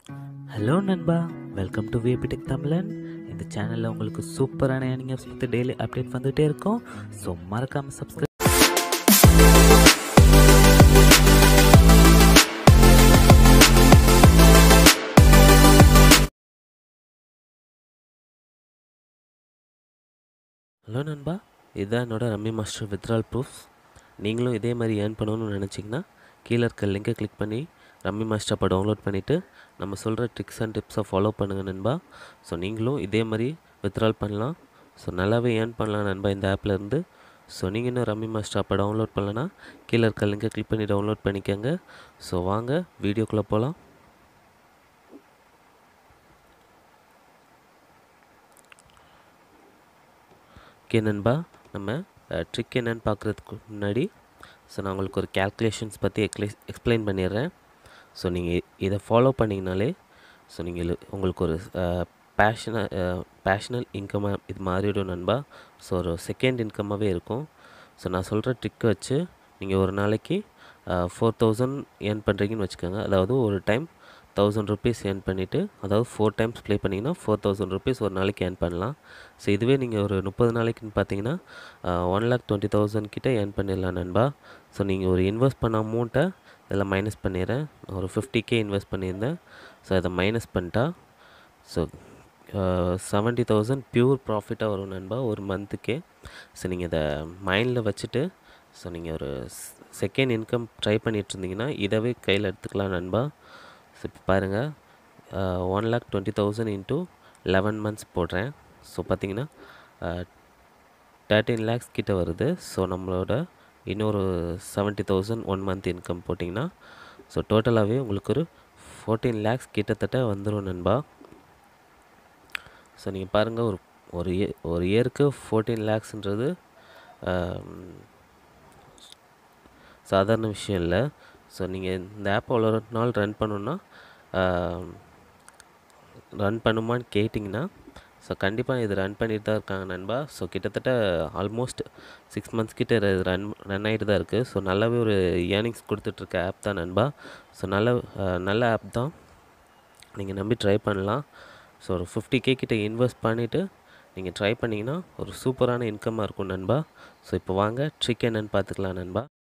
hello நண்பா welcome to VAP tech தமிழன் இந்த சேனலில் உங்களுக்கு சூப்பரான ஏர்னிங் ஆப்ஸ் பற்றி டெய்லி அப்டேட் வந்துகிட்டே இருக்கும் ஸோ மறக்காமல் சப்ஸ்கிரைப் ஹலோ நண்பா இதுதான் என்னோட ரம்மி மாஸ்டர் வித்ரால் ப்ரூஃப்ஸ் நீங்களும் இதே மாதிரி ஏர்ன் பண்ணணும்னு நினச்சிங்கன்னா கீழே இருக்க லிங்கை கிளிக் பண்ணி ரம்மி மாஸ்டர் அப்போ டவுன்லோட் பண்ணிவிட்டு நம்ம சொல்கிற ட்ரிக்ஸ் அண்ட் டிப்ஸை ஃபாலோ பண்ணுங்கள் நண்பா ஸோ நீங்களும் இதே மாதிரி வித்ரால் பண்ணலாம் ஸோ நல்லாவே ஏர்ன் பண்ணலாம் நண்பா இந்த ஆப்பில் இருந்து ஸோ நீங்கள் இன்னும் ரம்மி மாஸ்டர் அப்போ டவுன்லோட் பண்ணலன்னா கீழே இருக்க லிங்கை கிளிக் பண்ணி டவுன்லோட் பண்ணிக்கோங்க ஸோ வாங்க வீடியோக்குள்ளே போகலாம் ஓகே நண்பா நம்ம ட்ரிக் என்னன்னு பார்க்குறதுக்கு முன்னாடி ஸோ நான் உங்களுக்கு ஒரு கேல்குலேஷன்ஸ் பற்றி எக்ஸ்பிளை எக்ஸ்பிளைன் பண்ணிடுறேன் ஸோ நீங்கள் இதை ஃபாலோ பண்ணிங்கனாலே ஸோ நீங்கள் உங்களுக்கு ஒரு பேஷன பேஷனல் இன்கமாக இது மாறிடும் நண்பா ஸோ ஒரு செகண்ட் இன்கம்மாகவே இருக்கும் ஸோ நான் சொல்கிற ட்ரிக்கை வச்சு நீங்கள் ஒரு நாளைக்கு ஃபோர் தௌசண்ட் ஏர்ன் பண்ணுறீங்கன்னு வச்சுக்கோங்க அதாவது ஒரு டைம் தௌசண்ட் ருபீஸ் ஏர்ன் பண்ணிவிட்டு அதாவது ஃபோர் டைம்ஸ் ப்ளே பண்ணிங்கன்னா ஃபோர் தௌசண்ட் ருபீஸ் ஒரு நாளைக்கு ஏர்ன் பண்ணலாம் ஸோ இதுவே நீங்கள் ஒரு முப்பது நாளைக்குன்னு பார்த்தீங்கன்னா ஒன் லேக் டுவெண்ட்டி தௌசண்ட் கிட்டே ஏர்ன் பண்ணிடலாம் நண்பா ஸோ நீங்கள் ஒரு இன்வெஸ்ட் பண்ண அமௌண்ட்டை இதில் மைனஸ் பண்ணிடுறேன் ஒரு ஃபிஃப்டி கே இன்வெஸ்ட் பண்ணியிருந்தேன் ஸோ அதை மைனஸ் பண்ணிட்டா ஸோ செவன்ட்டி தௌசண்ட் பியூர் ப்ராஃபிட்டாக வரும் நண்பா ஒரு மந்த்துக்கே ஸோ நீங்கள் இதை மைண்டில் வச்சுட்டு ஸோ நீங்கள் ஒரு செகண்ட் இன்கம் ட்ரை பண்ணிகிட்டு இருந்தீங்கன்னா இதவே கையில் எடுத்துக்கலாம் நண்பா ஸோ இப்போ பாருங்கள் one lakh twenty thousand into eleven months போடுறேன் ஸோ பார்த்தீங்கன்னா தேர்ட்டீன் லேக்ஸ் கிட்ட வருது ஸோ நம்மளோட இன்னொரு seventy thousand one month income போட்டிங்கன்னா ஸோ டோட்டலாகவே உங்களுக்கு ஒரு ஃபோர்டீன் லேக்ஸ் கிட்டத்தட்ட வந்துடும் நண்பா ஸோ நீங்கள் பாருங்கள் ஒரு ஒரு இயர் ஒரு இயருக்கு ஃபோர்டீன் லேக்ஸ்ன்றது சாதாரண விஷயம் இல்லை ஸோ நீங்கள் இந்த ஆப் அவ்வளோ நாள் ரன் பண்ணணுன்னா ரன் பண்ணுமான்னு கேட்டிங்கன்னா ஸோ கண்டிப்பாக இது ரன் பண்ணிட்டு தான் இருக்காங்க நண்பா ஸோ கிட்டத்தட்ட ஆல்மோஸ்ட் சிக்ஸ் மந்த்ஸ் கிட்ட ரன் ரன் ஆகிட்டு தான் இருக்குது ஸோ நல்லாவே ஒரு ஏர்னிங்ஸ் கொடுத்துட்ருக்க ஆப் தான் நண்பா ஸோ நல்ல நல்ல ஆப் தான் நீங்கள் நம்பி ட்ரை பண்ணலாம் ஸோ ஒரு ஃபிஃப்டி கே கிட்ட இன்வெஸ்ட் பண்ணிவிட்டு நீங்கள் ட்ரை பண்ணிங்கன்னா ஒரு சூப்பரான இன்கம்மாக இருக்கும் நண்பா ஸோ இப்போ வாங்க ட்ரிக் என்னென்னு பார்த்துக்கலாம் நண்பா